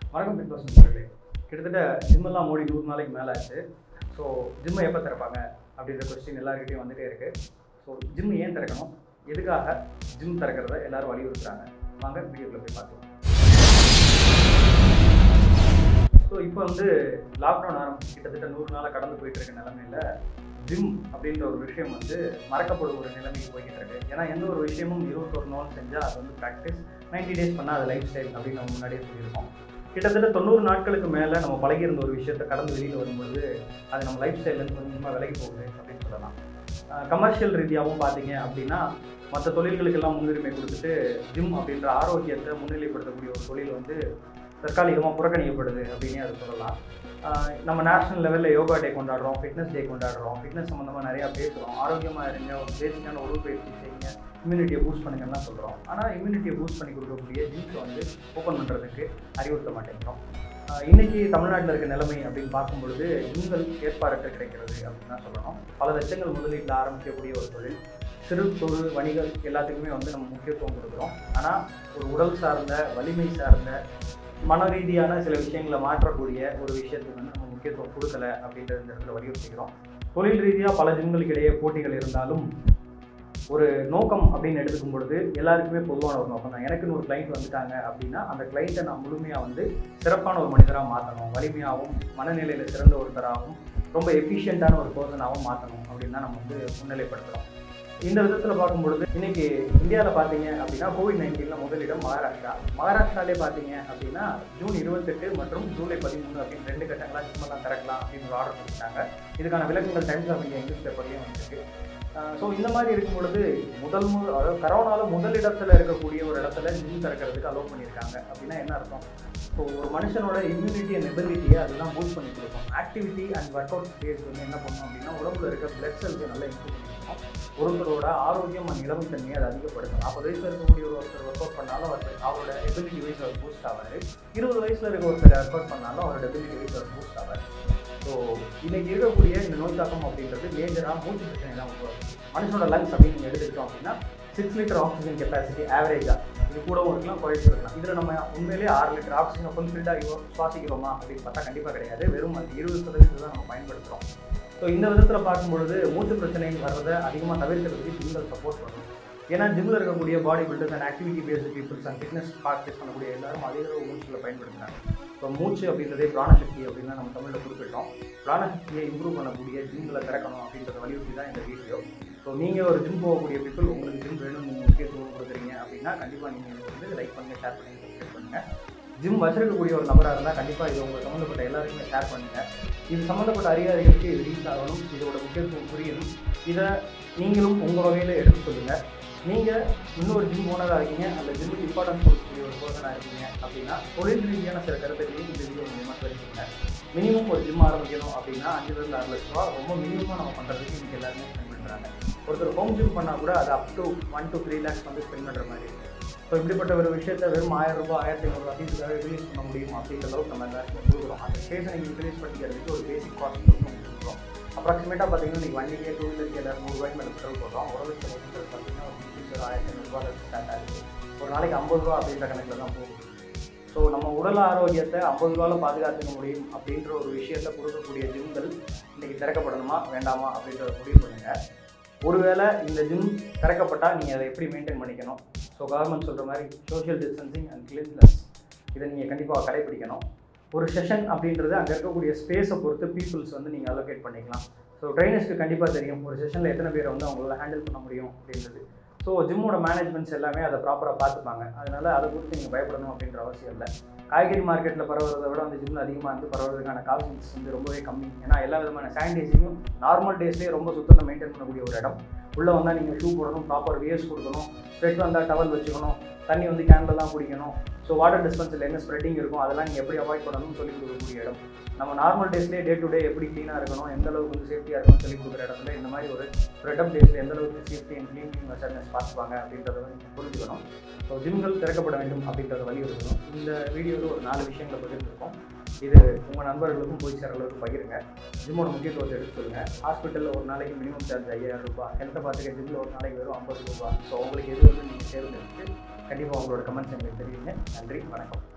வணக்கம் big pass நண்பர்களே கிட்டத்தட்ட ஜிம்மெல்லாம் மூடி நூறு நாளைக்கு மேலே ஆச்சு ஸோ ஜிம்மை எப்போ திறப்பாங்க அப்படின்ற கொஸ்டின் எல்லாருக்கிட்டையும் வந்துட்டே இருக்கு ஸோ ஜிம் ஏன் திறக்கணும் எதுக்காக ஜிம் திறக்கிறத எல்லாரும் வலியுறுத்துறாங்க வாங்க வீடியோக்குள்ள போய் பார்க்கலாம் ஸோ இப்போ வந்து லாக்டவுன் ஆரம்பிச்சு கிட்டத்தட்ட நூறு நாளாக கடந்து போயிட்டு இருக்க நிலமையில ஜிம் அப்படின்ற ஒரு விஷயம் வந்து மறக்கப்படும் ஒரு நிலைமைக்கு போய்கிட்டு இருக்கு ஏன்னா எந்த ஒரு விஷயமும் இருபத்தொரு நாள் செஞ்சால் அது வந்து ப்ராக்டிஸ் 90 டேஸ் பண்ணால் அது லைஃப் ஸ்டைல் அப்படின்னு நம்ம முன்னாடியே சொல்லியிருக்கோம் கிட்டத்தட்ட தொண்ணூறு நாட்களுக்கு மேலே நம்ம பழகியிருந்த ஒரு விஷயத்தை கடந்து வெளியில் வரும்பொழுது அது நம்ம லைஃப் ஸ்டைல்லேருந்து கொஞ்சமாக விலகி போகுது அப்படின்னு சொல்லலாம் கமர்ஷியல் ரீதியாகவும் பார்த்தீங்க அப்படின்னா மற்ற தொழில்களுக்கெல்லாம் முன்னுரிமை கொடுத்துட்டு ஜிம் அப்படின்ற ஆரோக்கியத்தை முன்னிலைப்படுத்தக்கூடிய ஒரு தொழில் வந்து தற்காலிகமாக புறக்கணிக்கப்படுது அப்படின்னே அது சொல்லலாம் ஆஹ் நம்ம நேஷனல் லெவலில் யோகா டே கொண்டாடுறோம் ஃபிட்னஸ் டே கொண்டாடுறோம் ஃபிட்னஸ் சம்மந்தமாக நிறையா பேசுகிறோம் ஆரோக்கியமாக இருங்க ஒரு பேசிக்கான உடற்பயிற்சி செய்யுங்க இம்யூனிட்டியை பூஸ்ட் பண்ணுங்கன்னா சொல்கிறோம் ஆனால் இம்யூனிட்டியை பூஸ்ட் பண்ணி கொடுக்கக்கூடிய ஜிம்ஸ் வந்து ஓப்பன் பண்ணுறதுக்கு அறிவுறுத்த மாட்டேங்கிறோம் ஆஹ் இன்னைக்கு தமிழ்நாட்டில் இருக்க நிலைமை அப்படின்னு பார்க்கும் பொழுது ஜிம்கள் ஏற்பாடு கிடைக்கிறது அப்படின்னு தான் சொல்லணும் பல லட்சங்கள் முதலீட்டில் ஆரம்பிக்கக்கூடிய ஒரு தொழில் சிறு தொழு வணிகம் எல்லாத்துக்குமே வந்து நம்ம முக்கியத்துவம் கொடுக்குறோம் ஆனால் ஒரு உடல் சார்ந்த வலிமை சார்ந்த மன ரீதியான சில விஷயங்களை மாற்றக்கூடிய ஒரு விஷயத்துக்கு வந்து நம்ம முக்கியத்துவம் கொடுக்கல அப்படின்றது இந்த இடத்துல வலியுறுத்திக்கிறோம் தொழில் ரீதியாக பல ஜிம்களுக்கு இடையே போட்டிகள் இருந்தாலும் ஒரு நோக்கம் அப்படின்னு எடுத்துக்கும் பொழுது எல்லாருக்குமே பொதுவான ஒரு நோக்கம் தான் எனக்குன்னு ஒரு கிளைண்ட் வந்துட்டாங்க அப்படின்னா அந்த கிளைண்ட்டை நான் முழுமையாக வந்து சிறப்பான ஒரு மனிதராக மாற்றணும் வலிமையாகவும் மனநிலையில் சிறந்த ஒருத்தராகவும் ரொம்ப எஃபிஷியண்ட்டான ஒரு பர்சனாகவும் மாற்றணும் அப்படின்னு தான் நம்ம வந்து முன்னிலைப்படுத்துகிறோம் இந்த விதத்தில் பார்க்கும்பொழுது இன்னைக்கு இந்தியாவில் பார்த்தீங்க அப்படின்னா கோவிட் நைன்டீனில் முதலிடம் மகாராஷ்டிரா மகாராஷ்டிராலே பார்த்தீங்க அப்படின்னா ஜூன் இருபத்தெட்டு மற்றும் ஜூலை பதிமூணு அப்படின்னு ரெண்டு கட்டங்களாக ஜிம்மெல்லாம் திறக்கலாம் அப்படின்னு ஒரு ஆர்டர் கொடுத்தாங்க இதுக்கான விளக்கங்கள் டைம்ஸ் ஆஃப் இந்தியா இங்கிலீஷ் பேப்பர்லேயும் வந்திருக்கு ஸோ இந்த மாதிரி இருக்கும் பொழுது முதல் மு அதாவது கரோனால முதலிடத்தில் இருக்கக்கூடிய ஒரு இடத்துல ஜிம் திறக்கிறதுக்கு அலோவ் பண்ணியிருக்காங்க அப்படின்னா என்ன அர்த்தம் ஸோ ஒரு மனுஷனோட இம்யூனிட்டி அண்ட் எபிலிட்டியை அதெல்லாம் பூஸ்ட் பண்ணி கொடுக்கும் activity and work out space வந்து என்ன பண்ணும் அப்படின்னா உடம்புல இருக்க பிளட் செல்ஸை நல்லா இம்ப்ரூவ் பண்ணிக்கும் ஒருத்தரோட ஆரோக்கியம் அண்ட் இளமைத்தன்மையை அது அதிகப்படுத்தும் நாற்பது வயசுல இருக்கக்கூடிய ஒரு ஒருத்தர் ஒர்க் அவுட் பண்ணாலும் அவர் அவரோட எபிலிட்டி வைஸ் அவர் பூஸ்ட் ஆவார் இருபது வயசுல இருக்க ஒருத்தர் ஒர்க் அவுட் பண்ணாலும் அவரோட எபிலிட்டி வைஸ் அவர் பூஸ்ட் ஆவார் ஸோ இன்னைக்கு இருக்கக்கூடிய இந்த நோய் தாக்கம் அப்படின்றது மேஜராக மூச்சு பிரச்சனை தான் உருவாகும் மனுஷனோட லங்ஸ் அப்படின்னு நீங்கள் எடுத்துக்கிட்டோம் அப்படின்னா சிக்ஸ் லிட்டர் ஆக்சிஜன் கெப்பாசிட்டி ஆவரேஜாக இது கூடவும் இருக்கலாம் குறைச்சும் இருக்கலாம் இதில் நம்ம உண்மையிலேயே ஆறு லிட்டர் ஆக்சிஜனை ஃபுல்ஃபில்டாக சுவாசிக்கிறோமா அப்படின்னு பார்த்தா கண்டிப்பாக கிடையாது வெறும் அது இருபது சதவீதம் தான் நம்ம பயன்படுத்துகிறோம் ஸோ இந்த விதத்தில் பார்க்கும்பொழுது மூச்சு பிரச்சனை வர்றதை அதிகமாக தவிர்க்கிறதுக்கு ஜிம்கள் சப்போர்ட் பண்ணும் ஏன்னா ஜிம்மில் இருக்கக்கூடிய bodybuilders and activity based peoples and fitness practice பண்ணக்கூடிய எல்லாரும் அதிக அளவு மூச்சுகளை பயன்படுத்துகிறாங்க இப்போ மூச்சு அப்படின்றதே பிராணசக்தி அப்படின்னு தான் நம்ம தமிழில் குறிப்பிட்டோம் பிராணசக்தியை இம்ப்ரூவ் பண்ணக்கூடிய ஜிம்களை திறக்கணும் அப்படின்றத வலியுறுத்தி தான் இந்த வீடியோ ஸோ நீங்கள் ஒரு ஜிம் போகக்கூடிய பீப்புள் உங்களுக்கு ஜிம் வேணும் நீங்கள் முக்கியத்துவம் கொடுக்குறீங்க அப்படின்னா கண்டிப்பாக நீங்கள் எனக்கு வந்து லைக் பண்ணுங்கள் ஷேர் பண்ணுங்கள் சப்ஸ்கிரைப் பண்ணுங்கள் ஜிம் வச்சிருக்கக்கூடிய ஒரு நபராக இருந்தால் கண்டிப்பாக இது உங்களுக்கு சம்மந்தப்பட்ட எல்லாருக்குமே ஷேர் பண்ணுங்கள் இது சம்மந்தப்பட்ட அதிகாரிகளுக்கு இது ரீச் ஆகணும் இதோட முக்கியத்துவம் புரியணும் இதை நீங்களும் உங்கள் வகையில் எடுத்து சொல்லுங்கள் நீங்கள் இன்னொரு ஜிம் ஓனராக இருக்கீங்க அந்த ஜிம்முக்கு இம்பார்ட்டன்ஸ் கொடுக்கக்கூடிய ஒரு பர்சனாக இருக்கீங்க அப்படின்னா தொழில் ரீதியான சில கருத்துக்களையும் இந்த வீடியோ மூலியமாக தெரிஞ்சுக்கங்க மினிமம் ஒரு ஜிம் ஆரம்பிக்கணும் அப்படின்னா அஞ்சுலேருந்து ஆறு லட்ச ரூபா ரொம்ப மினிமமாக நம்ம பண்ணுறதுக்கு இன்றைக்கி எல்லாருமே ஸ்பெண்ட் பண்ணுறாங்க ஒருத்தர் ஹோம் ஜிம் பண்ணால் கூட அது up to one two three lakhs வந்து ஸ்பெண்ட் பண்ணுற மாதிரி இருக்குது ஸோ இப்படிப்பட்ட ஒரு விஷயத்தை வெறும் ஆயிரம் ரூபாய் ஆயிரத்தி ஐநூறுரூவா ஃபீஸுக்காக ரிலீஸ் பண்ண முடியும் அப்படின்ற அளவுக்கு நம்ம எல்லாருமே கொடுக்குறோம் அந்த ஸ்பேஸை நீங்கள் யூட்டிலைஸ் பண்ணிக்கிறதுக்கு ஒரு பேசிக் காஸ்ட் வந்து நம்ம கொடுக்குறோம் அப்ராக்சிமேட்டாக பார்த்தீங்கன்னா நீங்கள் வண்டிக்கே டூ வீலருக்கு எல்லாரும் நூறுரூவாய்க்கு மேலே பெட்ரோல் போடுறோம் ஒரு லட்சம் ஓட்டுறது பார்த்தீங்கன்னா ஒரு ஃபீச்சர் ஆயிரத்தி ஐநூறுரூவா ஸ்டார்ட் ஆகுது ஒரு நாளைக்கு ஐம்பது ரூபா அப்படின்ற கணக்கில் தான் போகும் ஸோ நம்ம உடல் ஆரோக்கியத்தை ஐம்பது ரூபாவில் பாதுகாத்துக்க முடியும் அப்படின்ற ஒரு விஷயத்தை கொடுக்கக்கூடிய ஜிம்கள் இன்றைக்கி திறக்கப்படணுமா வேண்டாமா அப்படின்றத முடிவு பண்ணுங்கள் ஒருவேளை இந்த ஜிம் திறக்கப்பட்டால் நீங்கள் அதை எப்படி மெயின்டைன் பண்ணிக்கணும் ஸோ கவர்மெண்ட் சொல்கிற மாதிரி சோஷியல் டிஸ்டன்சிங் அண்ட் கிளீன்லெஸ் இதை நீங்கள் கண்டிப்பாக கடைப்பிடிக்கணும் ஒரு செஷன் அப்படின்றது அங்கே இருக்கக்கூடிய ஸ்பேஸை பொறுத்து பீப்புள்ஸ் வந்து நீங்கள் அலோகேட் பண்ணிக்கலாம் ஸோ ட்ரைனர்ஸ்க்கு கண்டிப்பாக தெரியும் ஒரு செஷனில் எத்தனை பேரை வந்து அவங்களால ஹேண்டில் பண்ண முடியும் அப்படின்றது ஸோ ஜிம்மோட மேனேஜ்மெண்ட்ஸ் எல்லாமே அதை ப்ராப்பராக பார்த்துப்பாங்க அதனால் அதை குறித்து நீங்கள் பயப்படணும் அப்படின்ற அவசியம் இல்லை காய்கறி மார்க்கெட்டில் பரவுறதை விட அந்த ஜிம்மில் அதிகமாக வந்து பரவுறதுக்கான கால்சன்ஸ் வந்து ரொம்பவே கம்மி ஏன்னா எல்லா விதமான சானிடைசிங்கும் நார்மல் டேஸ்லேயே ரொம்ப சுத்தத்தை மெயின்டைன் பண்ணக்கூடிய ஒரு இடம் உள்ளே வந்தால் நீங்கள் ஷூ போடணும் ப்ராப்பர் வியர்ஸ் கொடுக்கணும் ஸ்வெட் வந்தால் டவல் வச்சுக்கணும் தண்ணி வந்து கேனில் தான் குடிக்கணும் ஸோ வாட்டர் டிஸ்பென்சரில் என்ன ஸ்ப்ரெட்டிங் இருக்கும் அதெல்லாம் நீங்கள் எப்படி அவாய்ட் பண்ணணும்னு சொல்லி கொடுக்கக்கூடிய இடம் நம்ம நார்மல் டேஸ்லேயே டே டு டே எப்படி க்ளீனாக இருக்கணும் எந்த அளவுக்கு வந்து சேஃப்டியாக இருக்கணும்னு சொல்லி கொடுக்குற இடத்துல இந்த மாதிரி ஒரு ஸ்ப்ரெட் டேஸில் எந்த அளவுக்கு சேஃப்டி அண்ட் க்ளீன் க்ளீன் மெஷர்னஸ் பார்த்துப்பாங்க அப்படின்றத வந்து நீங்கள் புரிஞ்சுக்கணும் ஸோ ஜிம்கள் திறக்கப்பட வேண்டும் அப்படின்றத வலியுறுத்தணும் இந்த வீடியோவில் ஒரு நாலு விஷயங்களை பகிர்ந்துருக்கோம் இது உங்கள் நண்பர்களுக்கும் போய் சேர அளவுக்கு பகிருங்க ஜிம்மோட முக்கியத்துவத்தை எடுத்து சொல்லுங்கள் ஹாஸ்பிட்டலில் ஒரு நாளைக்கு மினிமம் சார்ஜ் ஐயாயிரம் ரூபாய் ஹெல்த்தை பார்த்துக்க ஜிம்மில் ஒரு நாளைக்கு வெறும் ஐம்பது ரூபாய் ஸோ உங்களுக்கு எது வந்து நீங்கள் தேர்ந்தெடுத்து கண்டிப்பாக உங்களோட கமெண்ட்ஸ் எங்களுக்கு தெரிவிங்க நன்றி வணக்கம்